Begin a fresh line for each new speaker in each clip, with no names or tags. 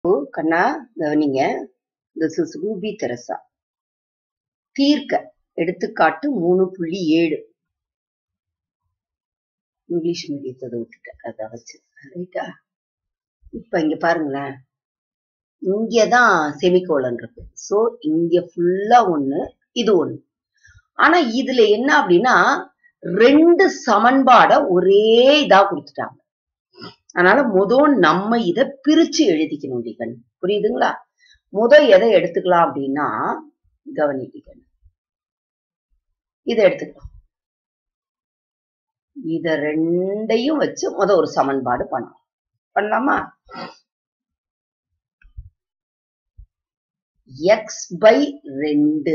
கண்ணா கவனிங்க this is Ruby Teresa தீர்க்க எடுத்துக்காட்டு மூணு புள்ளி ஏழு இங்கிலீஷ் மீடியத்தை விட்டுட்டேன் அதை வச்சு ரைட்டா இப்ப இங்க பாருங்களேன் இங்கதான் செமிகோலன் இருக்கு சோ இங்க ஃபுல்லா ஒண்ணு இது ஒண்ணு ஆனா இதுல என்ன அப்படின்னா ரெண்டு சமன்பாட ஒரே இதா கொடுத்துட்டாங்க அதனால முதல் நம்ம இத பிரிச்சு எழுதிக்கணும் டிகன் புரியுதுங்களா முத எதை எடுத்துக்கலாம் அப்படின்னா கவனிக்கணும் இதை எடுத்துக்கலாம் இத ரெண்டையும் வச்சு முத ஒரு சமன்பாடு பண்ணலாம் பண்ணலாமா எக்ஸ் பை ரெண்டு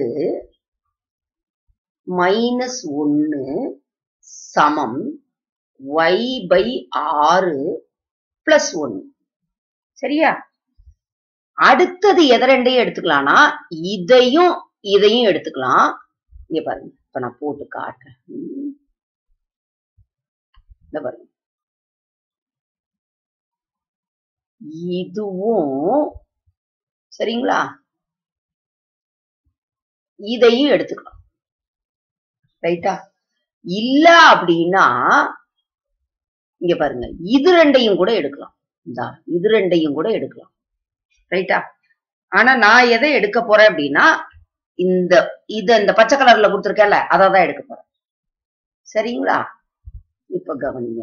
மைனஸ் ஒன்னு சமம் ஒய் பை ஆறு பிளஸ் ஒன்னு சரியா அடுத்தது எதை ரெண்டையும் எடுத்துக்கலாம்னா இதையும் இதையும் எடுத்துக்கலாம் இங்க பாருங்க இப்ப நான் போட்டு காட்டுறேன் ம். இந்த பாருங்க இதுவும் சரிங்களா இதையும் எடுத்துக்கலாம் ரைட்டா இல்ல அப்படின்னா இங்க பாருங்க இது ரெண்டையும் கூட எடுக்கலாம் இந்தா இது ரெண்டையும் கூட எடுக்கலாம் ரைட்டா ஆனா நான் எதை எடுக்க போறேன் அப்படின்னா இந்த இத இந்த பச்சை கலர்ல கொடுத்துருக்கேன்ல அதை தான் எடுக்க போறேன் சரிங்களா இப்ப கவனிங்க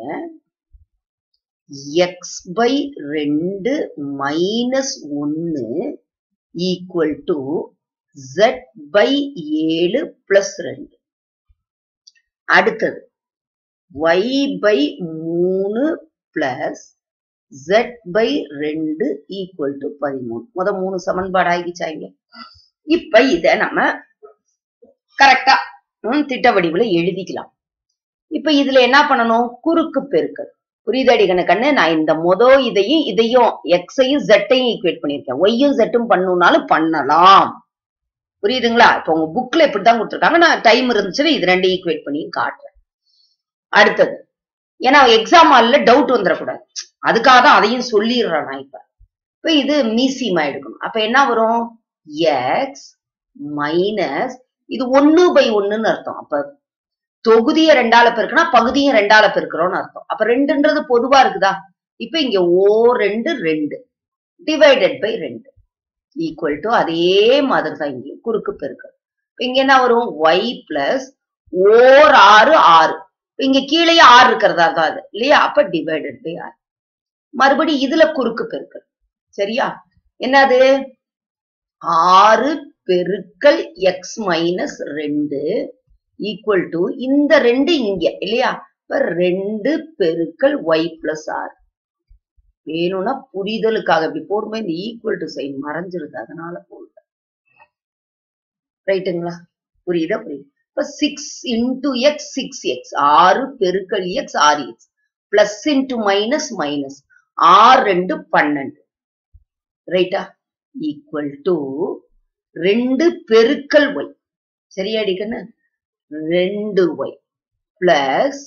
எக்ஸ் பை ரெண்டு மைனஸ் ஒன்னு ஈக்குவல் டு ஜெட் பை ஏழு பிளஸ் ரெண்டு அடுத்தது ஒய் பை மூணு பிளஸ் ஜெட் பை ரெண்டு ஈக்குவல் டு பதிமூணு முத மூணு சமன்பாடு ஆகிச்சாங்க இப்ப இத நம்ம கரெக்டா திட்ட வடிவுல எழுதிக்கலாம் இப்ப இதுல என்ன பண்ணணும் குறுக்கு பெருக்கல் புரியுதாடி கண்ணு நான் இந்த மொத இதையும் இதையும் எக்ஸையும் ஜெட்டையும் ஈக்குவேட் பண்ணிருக்கேன் ஒய்யும் ஜெட்டும் பண்ணணும்னாலும் பண்ணலாம் புரியுதுங்களா இப்ப உங்க புக்ல இப்படிதான் கொடுத்துருக்காங்க நான் டைம் இருந்துச்சுன்னா இது ரெண்டையும் ஈக்குவேட் பண்ணி காட்டுறேன் அடுத்தது ஏன்னா எக்ஸாம் ஹால்ல டவுட் வந்துடக்கூடாது அதுக்காக தான் அதையும் சொல்லிடுறேன் நான் இப்ப இப்ப இது மீசியமா எடுக்கணும் அப்ப என்ன வரும் எக்ஸ் மைனஸ் இது ஒன்னு பை ஒண்ணுன்னு அர்த்தம் அப்ப தொகுதிய ரெண்டால பெருக்குனா பகுதியும் ரெண்டால பெருக்கிறோம்னு அர்த்தம் அப்ப ரெண்டுன்றது பொதுவா இருக்குதா இப்ப இங்க ஓ ரெண்டு ரெண்டு டிவைடட் பை ரெண்டு ஈக்குவல் டு அதே மாதிரி தான் இங்க குறுக்கு பெருக்கல் இப்ப இங்க என்ன வரும் ஒய் பிளஸ் ஓர் ஆறு ஆறு இப்ப இங்க கீழே ஆறு இருக்கிறதா தான் அது இல்லையா அப்ப டிவைடட் பை ஆறு மறுபடி இதுல குறுக்கு பெருக்கல் சரியா என்னது ஆறு பெருக்கல் எக்ஸ் மைனஸ் ரெண்டு ஈக்குவல் டு இந்த ரெண்டு இங்க இல்லையா இப்ப ரெண்டு பெருக்கல் ஒய் பிளஸ் ஆறு வேணும்னா புரிதலுக்காக இப்படி போடும்போது இந்த ஈக்குவல் டு சைன் மறைஞ்சிருது அதனால போடுறேன் ரைட்டுங்களா புரியுதா புரியுது இப்ப six into x six x ஆறு பெருக்கல் எக்ஸ் ஆறு x plus into minus minus ஆறு ரெண்டு பன்னெண்டு ரைட்டா ஈக்குவல் டு ரெண்டு பெருக்கல் ஒய் சரியாடி கண்ணு ரெண்டு ஒய் பிளஸ்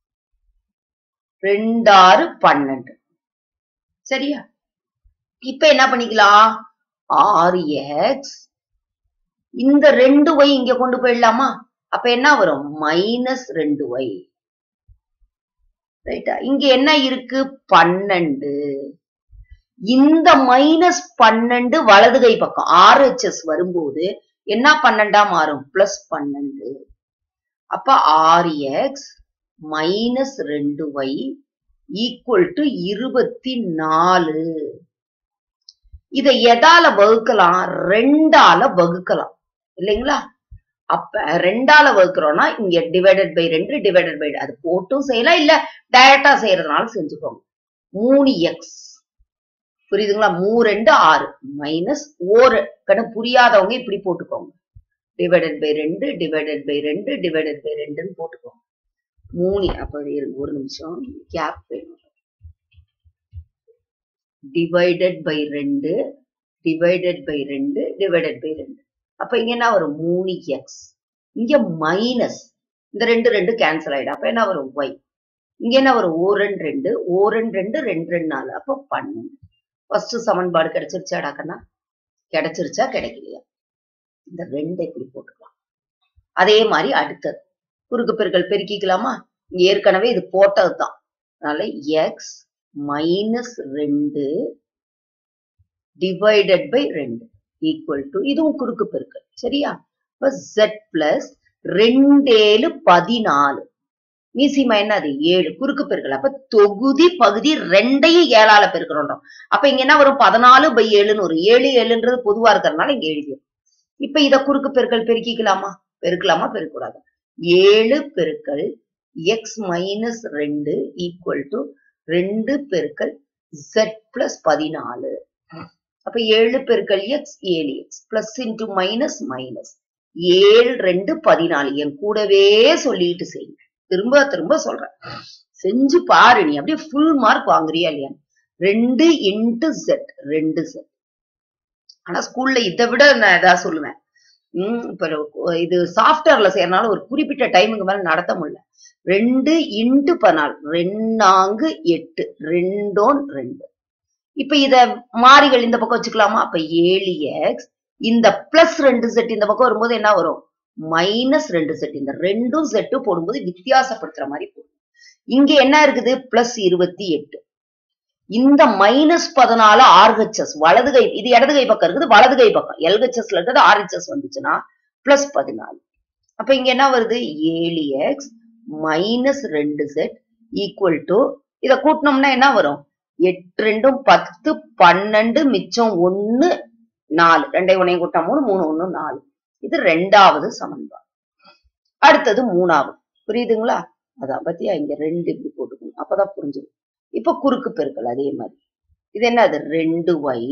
ரெண்டாறு பன்னெண்டு சரியா இப்ப என்ன பண்ணிக்கலாம் ஆறு எக்ஸ் இந்த ரெண்டு ஒய் இங்க கொண்டு போயிடலாமா அப்ப என்ன வரும் மைனஸ் ரெண்டு ஒய் ரைட்டா இங்க என்ன இருக்கு பன்னெண்டு இந்த மைனஸ் பன்னெண்டு வலது கை பக்கம் ஆர்ஹெச்எஸ் வரும்போது என்ன பன்னெண்டா மாறும் பிளஸ் பன்னெண்டு அப்ப ஆறு எக்ஸ் மைனஸ் ரெண்டு ஒய் ஈக்குவல் டு இருபத்தி நாலு இதை எதால வகுக்கலாம் ரெண்டால வகுக்கலாம் இல்லைங்களா அப்ப ரெண்டால வகுக்கிறோம்னா இங்க டிவைடட் பை ரெண்டு டிவைடட் பை அது போட்டும் செய்யலாம் இல்ல டைரக்டா செய்யறதுனால செஞ்சுக்கோங்க மூணு எக்ஸ் புரியுதுங்களா மூ ரெண்டு ஆறு மைனஸ் ஓரு கண்ணு புரியாதவங்க இப்படி போட்டுக்கோங்க டிவைடட் பை ரெண்டு டிவைடட் பை ரெண்டு டிவைடட் பை ரெண்டுன்னு போட்டுக்கோங்க மூணு அப்ப இருங்க ஒரு நிமிஷம் கேப் வேணும் டிவைடட் பை ரெண்டு டிவைடட் பை ரெண்டு டிவைடட் பை ரெண்டு அப்ப இங்க என்ன வரும் மூணு எக்ஸ் இங்க மைனஸ் இந்த ரெண்டு ரெண்டு கேன்சல் ஆயிடும் அப்ப என்ன வரும் ஒய் இங்க என்ன வரும் ஓ ரெண்டு ரெண்டு ஓ ரெண்டு ரெண்டு ரெண்டு ரெண்டு நாலு அப்போ பன்னெண்டு ஃபர்ஸ்ட் சமன்பாடு கிடைச்சிருச்சாடா கண்ணா கிடைச்சிருச்சா கிடைக்கலையா இந்த ரெண்டை இப்படி போட்டுக்கலாம் அதே மாதிரி அடுத்தது குறுக்கு பெருக்கல் பெருக்கிக்கலாமா இங்க ஏற்கனவே இது போட்டது தான் அதனால எக்ஸ் மைனஸ் ரெண்டு டிவைடட் பை ரெண்டு ஈக்குவல் டு இதுவும் குறுக்கு பெருக்கல் சரியா இப்ப ஜெட் பிளஸ் ரெண்டேழு பதினாலு மீசிமா என்ன அது ஏழு குறுக்கு பெருக்கல் அப்ப தொகுதி பகுதி ரெண்டையும் ஏழால பெருக்கிறோம் அப்ப இங்க என்ன வரும் பதினாலு பை ஏழுன்னு வரும் ஏழு ஏழுன்றது பொதுவா இருக்கிறதுனால இங்க எழுதிடும் இப்ப இத குறுக்கு பெருக்கல் பெருக்கிக்கலாமா பெருக்கலாமா பெருக்கூடாது ஏழு பெருக்கல் எக்ஸ் மைனஸ் ரெண்டு ஈக்குவல் டு ரெண்டு பெருக்கல் ஜெட் பிளஸ் பதினாலு அப்ப ஏழு பெருக்கல் எக்ஸ் ஏழு x plus into minus minus ஏழு ரெண்டு பதினாலு என் கூடவே சொல்லிட்டு செய்யுங்க திரும்ப திரும்ப சொல்றேன் செஞ்சு பாரு நீ அப்படியே ஃபுல் மார்க் வாங்குறியா இல்லையா ரெண்டு இன்டு ஜெட் ரெண்டு ஜெட் ஆனா ஸ்கூல்ல இதை விட நான் ஏதாவது சொல்லுவேன் உம் இப்ப இது சாஃப்ட்வேர்ல செய்யறதுனால ஒரு குறிப்பிட்ட டைமுக்கு மேல நடத்த முடியல ரெண்டு இன்ட்டு பதினாலு ரெண்டாங்கு எட்டு ரெண்டோன் ரெண்டு இப்ப இத மாறிகள் இந்த பக்கம் வச்சுக்கலாமா அப்ப ஏழு எக்ஸ் இந்த பிளஸ் ரெண்டு செட் இந்த பக்கம் வரும்போது என்ன வரும் மைனஸ் ரெண்டு செட் இந்த ரெண்டும் செட்டு போடும்போது வித்தியாசப்படுத்துற மாதிரி போடும் இங்க என்ன இருக்குது பிளஸ் இருபத்தி எட்டு இந்த மைனஸ் பதினாலு ஆர்ஹெச்எஸ் வலது கை இது இடது கை பக்கம் இருக்குது வலது கை பக்கம் எல்ஹெச்எஸ்ல இருக்கிறது ஆர்ஹெச்எஸ் வந்துச்சுன்னா பிளஸ் பதினாலு அப்ப இங்க என்ன வருது ஏழு எக்ஸ் மைனஸ் ரெண்டு செட் ஈக்குவல் டு இத கூட்டினோம்னா என்ன வரும் எட்டு ரெண்டும் பத்து பன்னெண்டு மிச்சம் ஒன்னு நாலு ரெண்டை ஒன்னையும் கூட்டம் மூணு மூணு ஒண்ணு நாலு இது ரெண்டாவது சமன்பாடு அடுத்தது மூணாவது புரியுதுங்களா அதான் பத்தியா இங்க ரெண்டு இப்படி போட்டுக்கணும் அப்பதான் புரிஞ்சுக்கும் இப்ப குறுக்கு பெருக்கல் அதே மாதிரி இது என்னது ரெண்டு ஒய்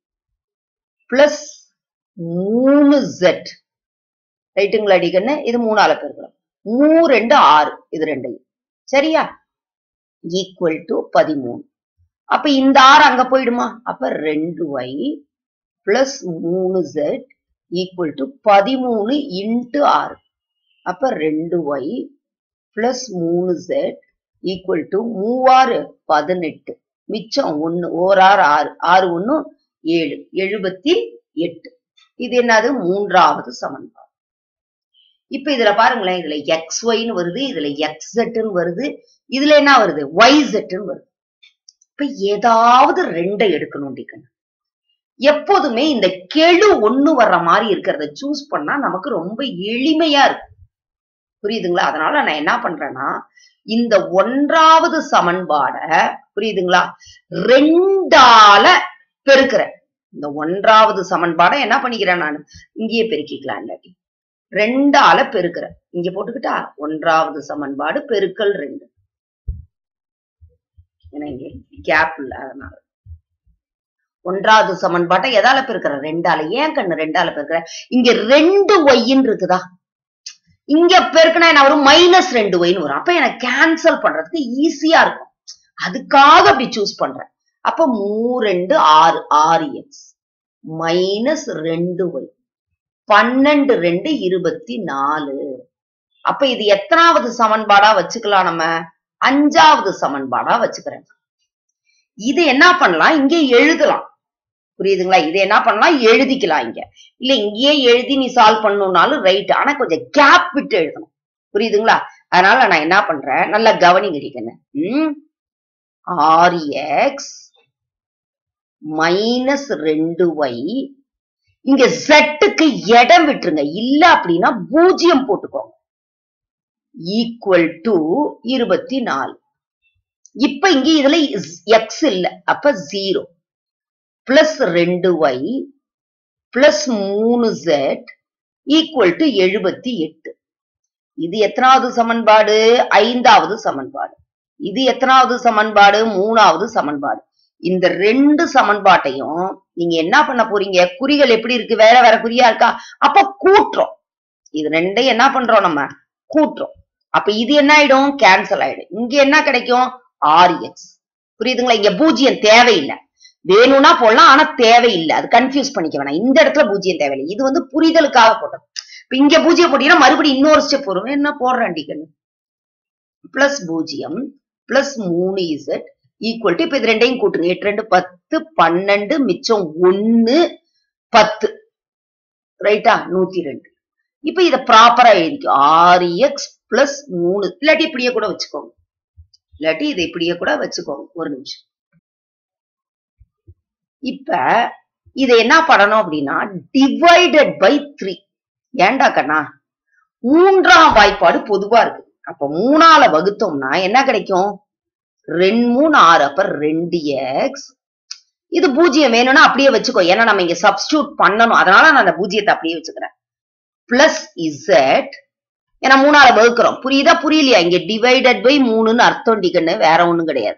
பிளஸ் மூணு ஜெட் ரைட்டுங்களா அடிக்கன்னு இது மூணால பெருக்கலாம் மூ ரெண்டு ஆறு இது ரெண்டையும் சரியா ஈக்குவல் டு பதிமூணு அப்ப இந்த ஆறு அங்க போயிடுமா அப்ப ரெண்டு ஒய் பிளஸ் மூணு ஜெட் ஈக்குவல் டு பதிமூணு இன்ட்டு ஆறு அப்ப ரெண்டு ஒய் பிளஸ் மூணு ஜெட் ஈக்குவல் டு மூவாறு பதினெட்டு மிச்சம் ஒண்ணு ஓராறு ஆறு ஆறு ஒண்ணு ஏழு எழுபத்தி எட்டு இது என்னது மூன்றாவது சமன்பாடு இப்ப இதுல பாருங்களேன் இதுல எக்ஸ் ஒய்னு வருது இதுல எக்ஸ் ஜெட்னு வருது இதுல என்ன வருது ஒய் ஜெட்னு வருது இப்ப ஏதாவது ரெண்டை எடுக்கணும் டிக்கணும் எப்போதுமே இந்த கெழு ஒண்ணு வர்ற மாதிரி இருக்கிறத சூஸ் பண்ணா நமக்கு ரொம்ப எளிமையா இருக்கும் புரியுதுங்களா அதனால நான் என்ன பண்றேன்னா இந்த ஒன்றாவது சமன்பாட புரியுதுங்களா ரெண்டால பெருக்கிறேன் இந்த ஒன்றாவது சமன்பாடை என்ன பண்ணிக்கிறேன் நான் இங்கேயே பெருக்கிக்கலாம் இல்லாட்டி ரெண்டால பெருக்கிறேன் இங்க போட்டுக்கிட்டா ஒன்றாவது சமன்பாடு பெருக்கல் ரெண்டு ஏன்னா இங்க கேப் இல்ல அதனால ஒன்றாவது சமன்பாட்டை எதால பெருக்கிற ரெண்டால ஏன் கண்ணு ரெண்டால பெருக்கிற இங்க ரெண்டு ஒய்ன்னு இருக்குதா இங்க பெருக்கினா என்ன வரும் மைனஸ் ரெண்டு ஒய்னு வரும் அப்ப எனக்கு கேன்சல் பண்றதுக்கு ஈஸியா இருக்கும் அதுக்காக அப்படி சூஸ் பண்றேன் அப்ப மூ ரெண்டு ஆறு ஆறு எக்ஸ் மைனஸ் ரெண்டு ஒய் பன்னெண்டு ரெண்டு இருபத்தி நாலு அப்ப இது எத்தனாவது சமன்பாடா வச்சுக்கலாம் நம்ம அஞ்சாவது சமன்பாடா வச்சுக்கிறேன் இது என்ன பண்ணலாம் இங்கே எழுதலாம் புரியுதுங்களா இது என்ன பண்ணலாம் எழுதிக்கலாம் இங்க இல்ல இங்கேயே எழுதி நீ சால்வ் பண்ணணும்னாலும் ரைட் ஆனா கொஞ்சம் கேப் விட்டு எழுதணும் புரியுதுங்களா அதனால நான் என்ன பண்றேன் நல்லா கவனிங்க அடிக்கணும் ம் ஆர் எக்ஸ் மைனஸ் ரெண்டு ஒய் இங்க ஜெட்டுக்கு இடம் விட்டுருங்க இல்ல அப்படின்னா பூஜ்ஜியம் போட்டுக்கோங்க ஈக்குவல் டு இருபத்தி நாலு இப்ப இங்க இதுல எக்ஸ் இல்ல அப்ப ஜீரோ பிளஸ் ரெண்டு ஒய் பிளஸ் மூணு ஜெட் ஈக்குவல் டு எழுபத்தி எட்டு இது எத்தனாவது சமன்பாடு ஐந்தாவது சமன்பாடு இது எத்தனாவது சமன்பாடு மூணாவது சமன்பாடு இந்த ரெண்டு சமன்பாட்டையும் நீங்க என்ன பண்ண போறீங்க குறிகள் எப்படி இருக்கு வேற வேற குறியா இருக்கா அப்ப கூட்டுறோம் இது ரெண்டையும் என்ன பண்றோம் நம்ம கூட்டுறோம் அப்ப இது என்ன ஆயிடும் கேன்சல் ஆயிடும் இங்க என்ன கிடைக்கும் ஆர் எக்ஸ் புரியுதுங்களா இங்க பூஜ்ஜியம் தேவையில்லை வேணும்னா போடலாம் ஆனா தேவையில்லை அது கன்ஃபியூஸ் பண்ணிக்க வேணாம் இந்த இடத்துல பூஜ்ஜியம் தேவையில்லை இது வந்து புரிதலுக்காக போட்டது இப்ப இங்க பூஜ்ஜியம் போட்டீங்கன்னா மறுபடியும் இன்னொரு ஸ்டெப் வரும் என்ன போடுறேன் டிக்கன்னு பிளஸ் பூஜ்ஜியம் பிளஸ் மூணு இசட் ஈக்குவல் டு இப்ப இது ரெண்டையும் கூட்டுங்க எட்டு ரெண்டு பத்து பன்னெண்டு மிச்சம் ஒன்னு பத்து ரைட்டா நூத்தி ரெண்டு இப்ப இத ப்ராப்பரா எழுதிக்கோ ஆறு எக்ஸ் பிளஸ் மூணு இல்லாட்டி இப்படியே கூட வச்சுக்கோங்க இல்லாட்டி இதை இப்படியே கூட வச்சுக்கோங்க ஒரு நிமிஷம் இப்ப இதை என்ன பண்ணணும் அப்படின்னா டிவைடட் பை த்ரீ ஏண்டா கண்ணா மூன்றாம் வாய்ப்பாடு பொதுவா இருக்கு அப்ப மூணால வகுத்தோம்னா என்ன கிடைக்கும் ரெண்டு மூணு ஆறு அப்ப ரெண்டு எக்ஸ் இது பூஜ்ஜியம் வேணும்னா அப்படியே வச்சுக்கோ ஏன்னா நம்ம இங்க சப்ஸ்டியூட் பண்ணணும் அதனால நான் அந்த பூஜ்ஜியத்தை அப்படியே வச்சுக்கிறேன் பிளஸ் இசட் ஏன்னா மூணால வகுக்கிறோம் புரியுதா புரியலையா இங்க டிவைடட் பை மூணுன்னு அர்த்தம் டிக்கன்னு வேற ஒண்ணும் கிடையாது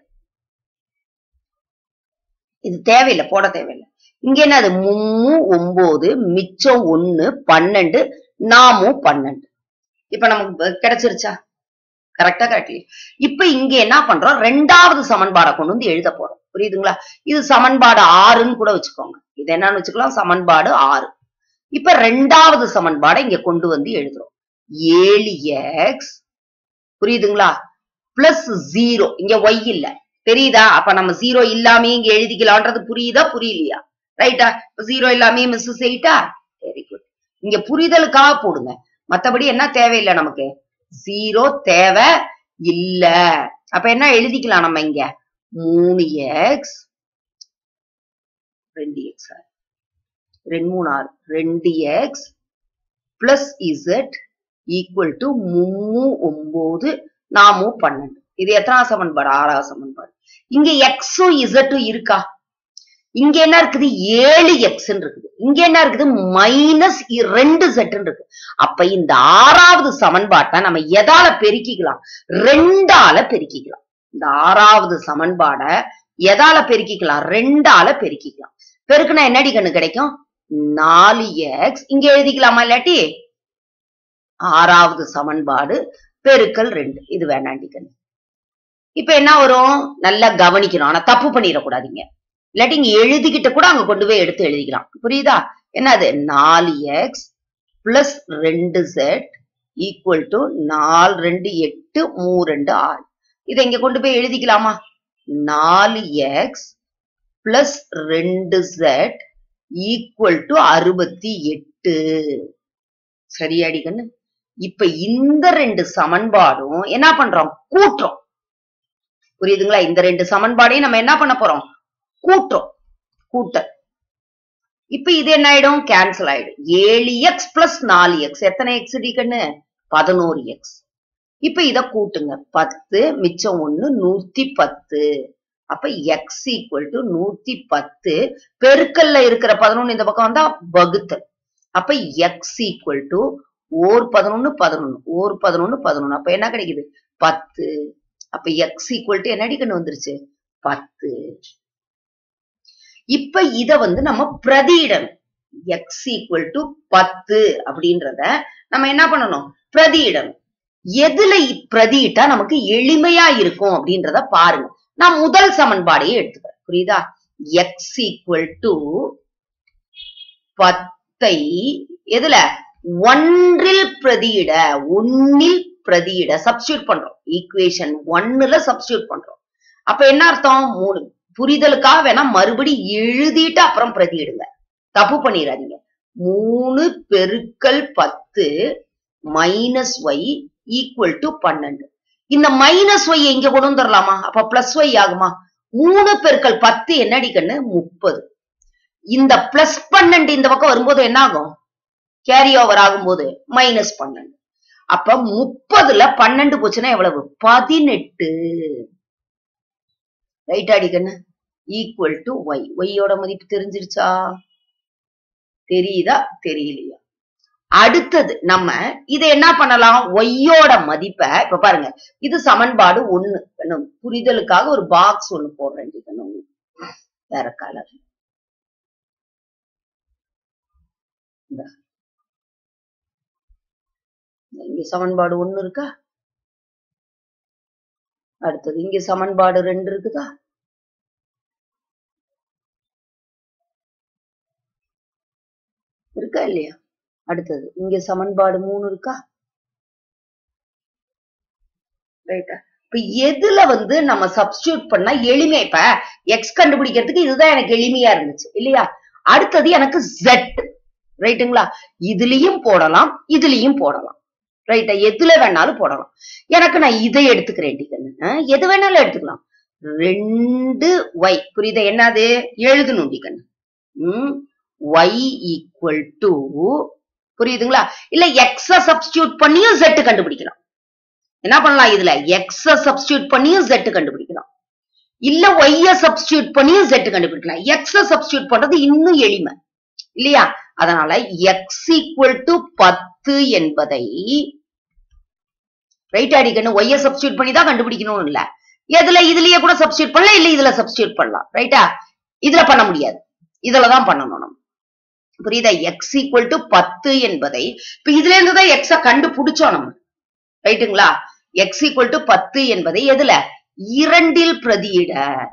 இது தேவையில்லை போட தேவையில்லை இங்க என்னது மூணு ஒன்பது மிச்சம் ஒண்ணு பன்னெண்டு நாமும் பன்னெண்டு இப்ப நமக்கு கிடைச்சிருச்சா கரெக்டா காட்டலையே இப்ப இங்க என்ன பண்றோம் ரெண்டாவது சமன்பாடை கொண்டு வந்து எழுத போறோம் புரியுதுங்களா இது சமன்பாடு ஆறுன்னு கூட வச்சுக்கோங்க இது என்னன்னு வச்சுக்கலாம் சமன்பாடு ஆறு இப்ப ரெண்டாவது சமன்பாடை இங்க கொண்டு வந்து எழுதுறோம் ஏழு எக்ஸ் புரியுதுங்களா பிளஸ் ஜீரோ இங்க ஒய் இல்ல தெரியுதா அப்ப நம்ம ஜீரோ இல்லாமே இங்க எழுதிக்கலாம்ன்றது புரியுதா புரியலையா ரைட்டா ஜீரோ இல்லாமே மிஸ் செய்யிட்டா வெரி குட் இங்க புரிதலுக்காக போடுங்க மத்தபடி என்ன தேவையில்லை நமக்கு ஜீரோ தேவை இல்ல அப்ப என்ன எழுதிக்கலாம் நம்ம இங்க மூணு எக்ஸ் ரெண்டு எக்ஸ் ரெண்டு மூணு ஆறு ரெண்டு x plus z equal to மூணு ஒன்பது நாமும் பன்னெண்டு இது எத்தனாவது சமன்பாடு ஆறாவது சமன்பாடு இங்க எக்ஸும் இசட்டும் இருக்கா இங்க என்ன இருக்குது ஏழு எக்ஸ் இருக்குது இங்க என்ன இருக்குது மைனஸ் ரெண்டு செட்டுன்னு இருக்கு அப்ப இந்த ஆறாவது சமன்பாட்டை நம்ம எதால பெருக்கிக்கலாம் ரெண்டால பெருக்கிக்கலாம் இந்த ஆறாவது சமன்பாட எதால பெருக்கிக்கலாம் ரெண்டால பெருக்கிக்கலாம் பெருக்குனா என்னடி கண்ணு கிடைக்கும் நாலு எக்ஸ் இங்க எழுதிக்கலாமா இல்லாட்டி ஆறாவது சமன்பாடு பெருக்கல் ரெண்டு இது வேணாண்டி கண்ணு இப்ப என்ன வரும் நல்லா கவனிக்கணும் ஆனா தப்பு பண்ணிடக்கூடாதீங்க இல்லாட்டி இங்க எழுதிக்கிட்ட கூட அங்க கொண்டு போய் எடுத்து எழுதிக்கலாம் புரியுதா என்னது நாலு எக்ஸ் பிளஸ் ரெண்டு செட் ஈக்குவல் டு நாலு ரெண்டு எட்டு மூணு ரெண்டு ஆறு இதை இங்க கொண்டு போய் எழுதிக்கலாமா நாலு எக்ஸ் பிளஸ் ரெண்டு செட் ஈக்குவல் டு அறுபத்தி எட்டு சரியாடி கண்ணு இப்ப இந்த ரெண்டு சமன்பாடும் என்ன பண்றோம் கூட்டுறோம் புரியுதுங்களா இந்த ரெண்டு சமன்பாடையும் நம்ம என்ன பண்ண போறோம் கூட்டுறோம் கூட்டல் இப்ப இது என்ன ஆயிடும் கேன்சல் ஆயிடும் ஏழு எக்ஸ் பிளஸ் நாலு எக்ஸ் எத்தனை எக்ஸ் கண்ணு பதினோரு எக்ஸ் இப்ப இத கூட்டுங்க பத்து மிச்சம் ஒண்ணு நூத்தி பத்து அப்ப எக்ஸ் ஈக்குவல் டு நூத்தி பத்து பெருக்கல்ல இருக்கிற பதினொன்னு இந்த பக்கம் வந்தா வகுத்தல் அப்ப எக்ஸ் ஈக்குவல் டு ஓர் பதினொன்னு பதினொன்னு ஓர் பதினொன்னு பதினொன்னு அப்ப என்ன கிடைக்குது பத்து அப்ப எக்ஸ் ஈக்குவல் டு என்ன அடிக்கணும் வந்துருச்சு பத்து இப்ப இத வந்து நம்ம பிரதியிடணும் எக்ஸ் ஈக்குவல் டு பத்து அப்படின்றத நம்ம என்ன பண்ணணும் பிரதியிடணும் எதுல பிரதியிட்டா நமக்கு எளிமையா இருக்கும் அப்படின்றத பாருங்க நான் முதல் சமன்பாடையே எடுத்துக்கிறேன் புரியுதா எக்ஸ் ஈக்குவல் டு பத்தை எதுல ஒன்றில் பிரதியிட ஒன்னில் பிரதியிட சப்ஸ்டியூட் பண்றோம் ஈக்குவேஷன் ஒன்னுல சப்ஸ்டியூட் பண்றோம் அப்ப என்ன அர்த்தம் மூணு புரிதலுக்காக வேணா மறுபடி எழுதிட்டு அப்புறம் பிரதியிடுங்க தப்பு பண்ணிடாதீங்க மூணு பெருக்கல் பத்து மைனஸ் ஒய் ஈக்குவல் டு பன்னெண்டு இந்த மைனஸ் ஒய் இங்க கொண்டு வந்துடலாமா அப்ப பிளஸ் ஒய் ஆகுமா மூணு பெருக்கல் பத்து என்னடி கண்ணு முப்பது இந்த பிளஸ் பன்னெண்டு இந்த பக்கம் வரும்போது என்ன ஆகும் கேரி ஓவர் ஆகும்போது மைனஸ் பன்னெண்டு அப்ப முப்பதுல பன்னெண்டு போச்சுன்னா எவ்வளவு பதினெட்டு ரைட் அடிக்கண்ணு ஈக்குவல் டு ஒய் ஒய்யோட மதிப்பு தெரிஞ்சிருச்சா தெரியுதா தெரியலையா அடுத்தது நம்ம இதை என்ன பண்ணலாம் ஒய்யோட மதிப்பை இப்ப பாருங்க இது சமன்பாடு ஒண்ணு வேணும். புரிதலுக்காக ஒரு பாக்ஸ் ஒண்ணு போடுறேன் இது வேணும். வேற கலர் இங்க சமன்பாடு ஒண்ணு இருக்கா அடுத்தது இங்க சமன்பாடு ரெண்டு இருக்குதா இருக்கா இல்லையா அடுத்தது இங்க சமன்பாடு மூணு இருக்கா ரைட்டா இப்ப எதுல வந்து நம்ம சப்ஸ்டியூட் பண்ணா எளிமை இப்ப எக்ஸ் கண்டுபிடிக்கிறதுக்கு இதுதான் எனக்கு எளிமையா இருந்துச்சு இல்லையா அடுத்தது எனக்கு ஜெட் ரைட்டுங்களா இதுலயும் போடலாம் இதுலயும் போடலாம் ரைட்டா எதுல வேணாலும் போடலாம் எனக்கு நான் இதை எடுத்துக்கிறேன் டிகன்னு எது வேணாலும் எடுத்துக்கலாம் ரெண்டு ஒய் புரியுதா என்னது எழுதணும் டிகன் ம் ஒய் ஈக்குவல் டு புரியுதுங்களா இல்ல எக்ஸ சப்ஸ்டியூட் பண்ணியும் செட் கண்டுபிடிக்கலாம் என்ன பண்ணலாம் இதுல எக்ஸ சப்ஸ்டியூட் பண்ணியும் செட் கண்டுபிடிக்கலாம் இல்ல ஒய்ய சப்ஸ்டியூட் பண்ணியும் செட் கண்டுபிடிக்கலாம் எக்ஸ சப்ஸ்டியூட் பண்றது இன்னும் எளிமை இல்லையா அதனால எக்ஸ் ஈக்குவல் டு பத்து என்பதை ரைட் அடிக்கணும் ஒய்ய சப்ஸ்டியூட் பண்ணி தான் கண்டுபிடிக்கணும் இல்ல எதுல இதுலயே கூட சப்ஸ்டியூட் பண்ணலாம் இல்ல இதுல சப்ஸ்டியூட் பண்ணலாம் ரைட்டா இதுல பண்ண முடியாது இதுலதான் பண்ணணும் நம்ம புரியுதா எக்ஸ் ஈக்குவல் டு பத்து என்பதை இப்ப இதுல இருந்து தான் எக்ஸ கண்டுபிடிச்சோம் நம்ம ரைட்டுங்களா எக்ஸ் ஈக்குவல் டு பத்து என்பதை எதுல இரண்டில் பிரதியிட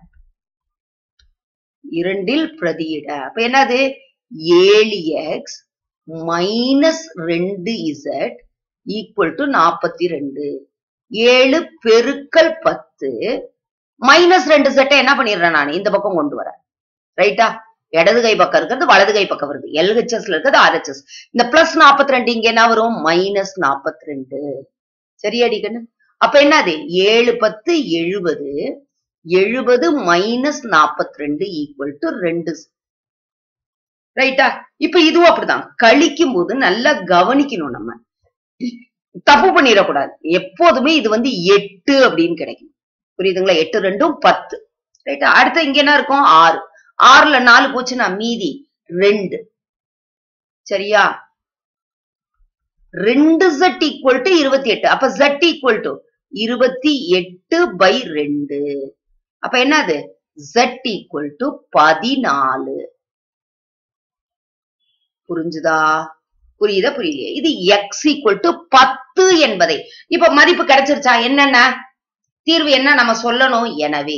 இரண்டில் பிரதியிட அப்ப என்னது ஏழு எக்ஸ் மைனஸ் ரெண்டு இசட் ஈக்குவல் டு நாற்பத்தி ரெண்டு ஏழு பெருக்கல் பத்து மைனஸ் ரெண்டு செட்டை என்ன பண்ணிடுறேன் நான் இந்த பக்கம் கொண்டு வரேன் ரைட்டா இடது கை பக்கம் இருக்கிறது வலது கை பக்கம் வருது எல்ஹெச்எஸ்ல இருக்கிறது ஆர்ஹெச்எஸ் இந்த பிளஸ் நாற்பத்தி ரெண்டு இங்க என்ன வரும் மைனஸ் நாற்பத்தி ரெண்டு சரியாடிக்கண்ணு அப்ப என்னது ஏழு பத்து எழுபது எழுபது மைனஸ் நாற்பத்தி ரெண்டு ஈக்குவல் டு ரெண்டு ரைட்டா இப்ப இதுவும் அப்படிதான் கழிக்கும் போது நல்லா கவனிக்கணும் நம்ம தப்பு பண்ணிடக்கூடாது எப்போதுமே இது வந்து எட்டு அப்படின்னு கிடைக்கும் புரியுதுங்களா எட்டு ரெண்டும் பத்து ரைட்டா அடுத்து இங்க என்ன இருக்கும் ஆறு ஆறுல நாலு போச்சுன்னா மீதி ரெண்டு சரியா ரெண்டு ஜெட் ஈக்குவல் டு இருபத்தி எட்டு அப்ப ஜெட் ஈக்குவல் டு இருபத்தி எட்டு பை ரெண்டு அப்ப என்னது ஜெட் ஈக்குவல் டு பதினாலு புரிஞ்சுதா புரியுதா புரியலையா இது எக்ஸ் ஈக்குவல் டு பத்து என்பதை இப்ப மதிப்பு கிடைச்சிருச்சா என்னென்ன தீர்வு என்ன நம்ம சொல்லணும் எனவே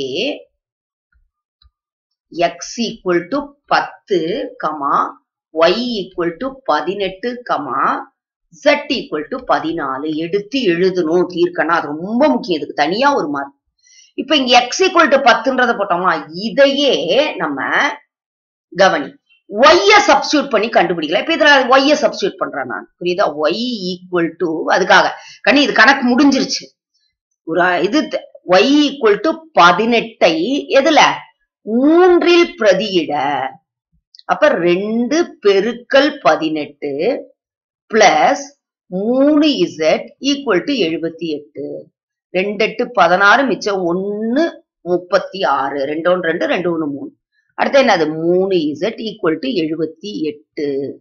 எக்ஸ் ஈக்குவல் டு பத்து கமா ஒய் ஈக்குவல் டு பதினெட்டு கமா ஜெட் ஈக்குவல் டு பதினாலு எடுத்து எழுதணும் தீர்க்கணும் அது ரொம்ப முக்கியம் இதுக்கு தனியா ஒரு மார்க் இப்ப இங்க எக்ஸ் ஈக்குவல் டு பத்துன்றத போட்டோமா இதையே நம்ம கவனி ஒய்ய சப்ஸ்டியூட் பண்ணி கண்டுபிடிக்கலாம் இப்ப இதுல ஒய்ய சப்ஸ்டியூட் பண்றேன் நான் புரியுதா ஒய் ஈக்குவல் டு அதுக்காக கண்ணி இது கணக்கு முடிஞ்சிருச்சு ஒரு இது ஒய் ஈக்குவல் டு பதினெட்டை எதுல மூன்றில் பிரதியிட அப்ப ரெண்டு பெருக்கல் பதினெட்டு பிளஸ் மூணு இசட் ஈக்குவல் டு எழுபத்தி எட்டு ரெண்டு எட்டு பதினாறு மிச்சம் ஒன்னு முப்பத்தி ஆறு ரெண்டு ஒன்று ரெண்டு ரெண்டு ஒன்று மூணு அடுத்து என்னது மூணு இசட் ஈக்குவல் டு எழுபத்தி எட்டு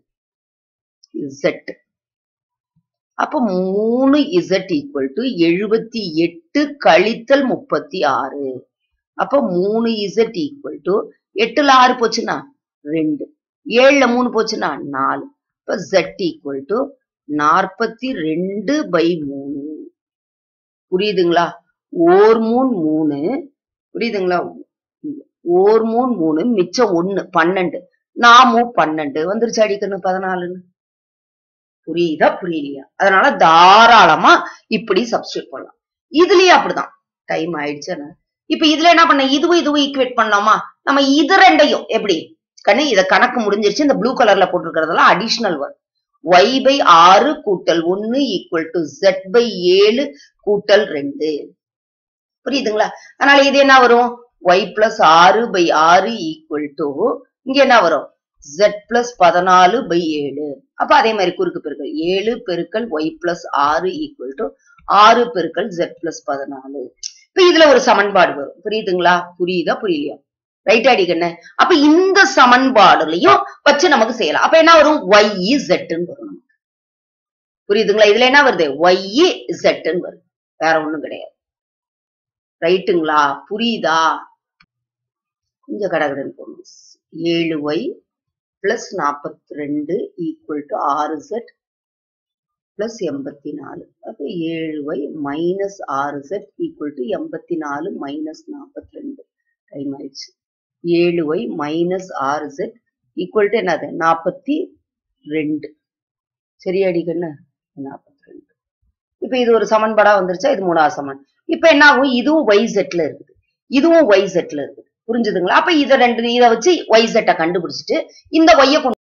இசட் அப்ப மூணு இசட் ஈக்குவல் டு எழுபத்தி எட்டு கழித்தல் முப்பத்தி ஆறு அப்ப மூணு இசட் ஈக்குவல் டு எட்டுல ஆறு போச்சுன்னா ரெண்டு ஏழுல மூணு போச்சுன்னா நாலு இப்ப ஜெட் ஈக்குவல் டு நாற்பத்தி ரெண்டு பை மூணு புரியுதுங்களா ஓர் மூணு மூணு புரியுதுங்களா ஓர் மூணு மூணு மிச்சம் ஒண்ணு பன்னெண்டு நாமும் பன்னெண்டு வந்துருச்சு அடிக்கணும் பதினாலுன்னு புரியுதா புரியலையா அதனால தாராளமா இப்படி சப்ஸ்டியூட் பண்ணலாம் இதுலயும் அப்படிதான் டைம் ஆயிடுச்சு இப்ப இதுல என்ன பண்ண இதுவும் இதுவும் ஈக்குவேட் பண்ணலாமா நம்ம இது ரெண்டையும் எப்படி கண்ணு இத கணக்கு முடிஞ்சிருச்சு இந்த ப்ளூ கலர்ல போட்டிருக்கிறதெல்லாம் அடிஷனல் ஒர்க் ஒய் பை ஆறு கூட்டல் ஒன்னு ஈக்குவல் டு ஜெட் பை ஏழு கூட்டல் ரெண்டு புரியுதுங்களா அதனால இது என்ன வரும் ஒய் பிளஸ் ஆறு பை ஆறு ஈக்குவல் டு இங்க என்ன வரும் ஜெட் பிளஸ் பதினாலு பை ஏழு அப்ப அதே மாதிரி குறுக்கு பெருக்கல் ஏழு பெருக்கல் ஒய் பிளஸ் ஆறு ஈக்குவல் டு ஆறு பெருக்கல் ஜெட் பிளஸ் பதினாலு இப்ப இதுல ஒரு சமன்பாடு வரும் புரியுதுங்களா புரியுதா புரியலையா ரைட் அடிக்கண்ண அப்ப இந்த சமன்பாடுலயும் வச்சு நமக்கு செய்யலாம் அப்ப என்ன வரும் ஒய் ஜெட்னு வரும் நமக்கு புரியுதுங்களா இதுல என்ன வருது ஒய் ஜெட்னு வருது வேற ஒண்ணும் கிடையாது ரைட்டுங்களா புரியுதா கொஞ்சம் கடகடன் போகணும் ஏழு ஒய் பிளஸ் நாற்பத்தி ரெண்டு ஈக்குவல் டு ஆறு செட் பிளஸ் எண்பத்தி நாலு அப்போ ஏழு ஒய் மைனஸ் ஆறு செட் ஈக்குவல் டு எண்பத்தி நாலு மைனஸ் நாற்பத்தி ரெண்டு டைம் ஆயிடுச்சு ஏழு ஒய் மைனஸ் ஆறு செட் ஈக்குவல் டு என்னது நாற்பத்தி ரெண்டு சரியாடி கண்ணு நாற்பத்தி ரெண்டு இப்போ இது ஒரு சமன்பாடா வந்துருச்சா இது மூணாவது சமன் இப்ப என்ன ஆகும் இதுவும் ஒய் செட்ல இருக்குது இதுவும் ஒய் செட்ல இருக்குது புரிஞ்சுதுங்களா அப்ப இத ரெண்டு இத வச்சு ஒய் செட்டை கண்டுபிடிச்சிட்டு இந்த ஒய்ய கொண்டு